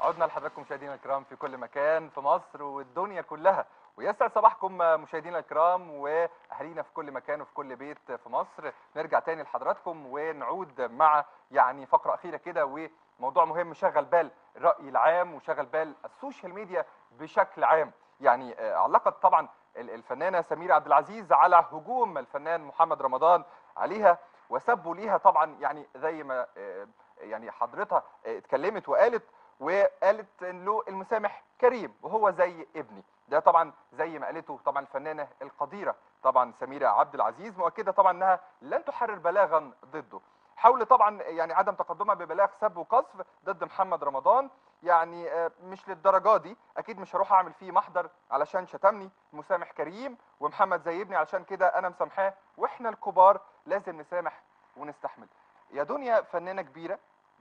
عدنا لحضراتكم مشاهدينا الكرام في كل مكان في مصر والدنيا كلها ويسعد صباحكم مشاهدينا الكرام واهالينا في كل مكان وفي كل بيت في مصر نرجع تاني لحضراتكم ونعود مع يعني فقره اخيره كده وموضوع مهم شغل بال الراي العام وشغل بال السوشيال ميديا بشكل عام يعني آه، علقت طبعا ال- الفنانه سميره عبد العزيز على هجوم الفنان محمد رمضان عليها وسبوا ليها طبعا يعني زي ما آه، يعني حضرتها آه، اتكلمت وقالت وقالت ان له المسامح كريم وهو زي ابني ده طبعا زي ما قالته طبعا الفنانه القديره طبعا سميره عبد العزيز مؤكده طبعا انها لن تحرر بلاغا ضده حاول طبعا يعني عدم تقدمها ببلاغ سب وقذف ضد محمد رمضان يعني آه، مش للدرجه دي اكيد مش هروح اعمل فيه محضر علشان شتمني مسامح كريم ومحمد زي ابني علشان كده انا مسامحاه واحنا الكبار لازم نسامح ونستحمل يا دنيا فنانه كبيره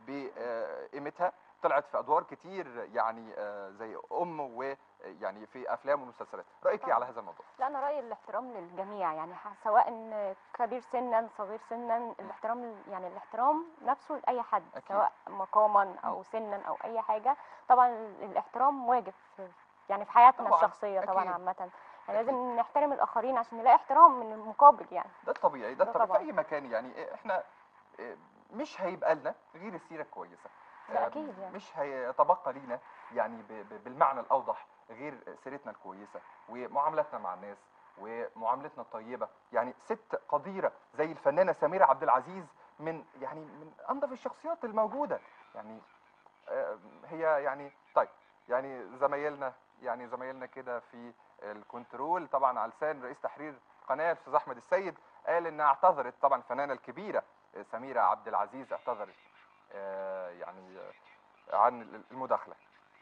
بقيمتها طلعت في ادوار كتير يعني آه، زي ام ويعني في افلام ومسلسلات رايك ايه على هذا الموضوع لا انا رايي الاحترام للجميع يعني ح- سواء إن كبير سنا صغير سنا الاحترام لل- يعني الاحترام نفسه لاي حد أكيد. سواء مقاما او سنا او اي حاجه طبعا ال- الاحترام واجب في يعني في حياتنا طبعاً، الشخصيه طبعا أكيد. عامه يعني لازم نحترم الاخرين عشان نلاقي احترام من المقابل يعني ده الطبيعي ده ده الطبيعي في طبعاً. اي مكان يعني احنا آه، مش هيبقى لنا غير السيره الكويسه ده آه، أكيد يعني. مش هيتبقى لينا يعني ب- ب- بالمعنى الاوضح غير سيرتنا الكويسه ومعاملتنا مع الناس ومعاملتنا الطيبه يعني ست قديره زي الفنانه سميره عبد العزيز من يعني من انظف الشخصيات الموجوده يعني آه، هي يعني طيب يعني زمايلنا يعني زمايلنا كده في الكنترول طبعا على لسان رئيس تحرير قناه الاستاذ احمد السيد قال انها اعتذرت طبعا الفنانه الكبيره آه، سميره عبد العزيز اعتذرت آه، يعني آه، عن المداخله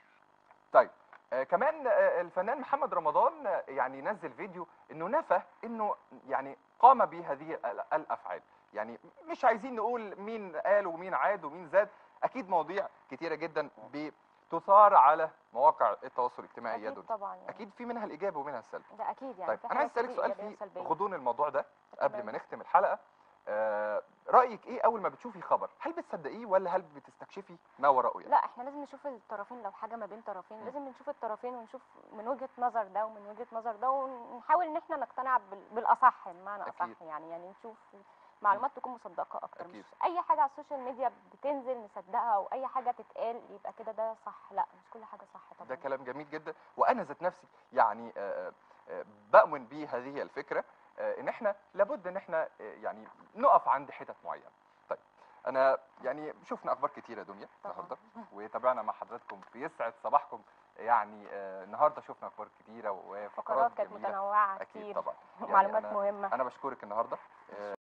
طيب آه، كمان آه، الفنان محمد رمضان آه، يعني نزل فيديو انه نفى انه يعني قام بهذه ال- الافعال يعني مش عايزين نقول مين قال ومين عاد ومين زاد اكيد مواضيع كتيره جدا بتثار على مواقع التواصل الاجتماعي يا اكيد دنيا طبعا يعني اكيد في منها الايجابي ومنها السلبي ده اكيد يعني طيب في انا عايز حاجات اسالك كتير سؤال إيجابية في وسلبية. غضون الموضوع ده قبل تمام. ما نختم الحلقه آه، رايك ايه اول ما بتشوفي خبر هل بتصدقيه ولا هل بتستكشفي ما وراءه يعني لا احنا لازم نشوف الطرفين لو حاجه ما بين طرفين مم. لازم نشوف الطرفين ونشوف من وجهه نظر ده ومن وجهه نظر ده ونحاول ان احنا نقتنع بال- بالاصح بمعنى أكيد. اصح يعني يعني نشوف معلومات تكون مصدقه اكتر أكيد. مش اي حاجه على السوشيال ميديا بتنزل نصدقها او اي حاجه تتقال يبقى كده ده صح لا مش كل حاجه صح طبعا ده كلام جميل جدا وانا ذات نفسي يعني آه، آه، بؤمن بهذه الفكره آه، ان احنا لابد ان احنا آه، يعني نقف عند حتت معينه طيب انا يعني شفنا اخبار كتيره يا دنيا طبعاً. النهارده وتابعنا مع حضراتكم في يسعد صباحكم يعني آه، النهارده شفنا اخبار كتيره وفقرات فقرات كانت جميله متنوعه اكيد كتير طبعا يعني ومعلومات أنا- مهمه انا بشكرك النهارده آه،